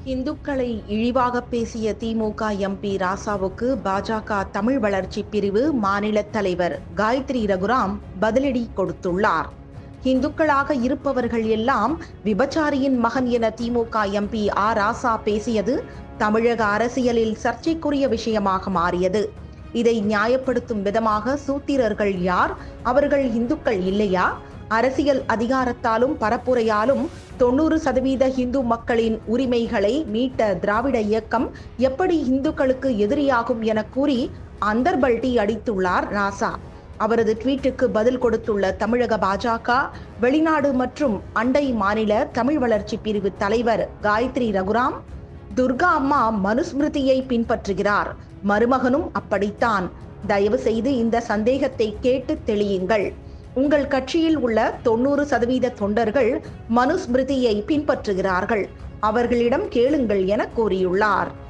இந்துக்களை இழிவாக பேசிய திமுக எம்பி ராசாவுக்கு பாஜக தமிழ் வளர்ச்சி பிரிவு மாநில தலைவர் காயத்ரி ரகுராம் பதிலடி கொடுத்துள்ளார் இந்துக்களாக இருப்பவர்கள் எல்லாம் விபச்சாரியின் மகன் என திமுக எம்பி ஆ ராசா பேசியது தமிழக அரசியலில் சர்ச்சைக்குரிய விஷயமாக மாறியது இதை நியாயப்படுத்தும் விதமாக சூத்திரர்கள் யார் அவர்கள் இந்துக்கள் இல்லையா அரசியல் அதிகாரத்தாலும் பரப்புரையாலும் தொண்ணூறு சதவீத இந்து மக்களின் உரிமைகளை மீட்ட திராவிட இயக்கம் எப்படி இந்துக்களுக்கு எதிரியாகும் என கூறி அந்தர்பல்டி அடித்துள்ளார் ராசா அவரது ட்வீட்டுக்கு பதில் கொடுத்துள்ள தமிழக பாஜக வெளிநாடு மற்றும் அண்டை மாநில தமிழ் வளர்ச்சி பிரிவு தலைவர் காயத்ரி ரகுராம் துர்கா அம்மா மனுஸ்மிருதியை பின்பற்றுகிறார் மருமகனும் அப்படித்தான் தயவு செய்து இந்த சந்தேகத்தை கேட்டு தெளியுங்கள் உங்கள் கட்சியில் உள்ள தொண்ணூறு சதவீத தொண்டர்கள் மனுஸ்மிருதியை பின்பற்றுகிறார்கள் அவர்களிடம் கேளுங்கள் என கூறியுள்ளார்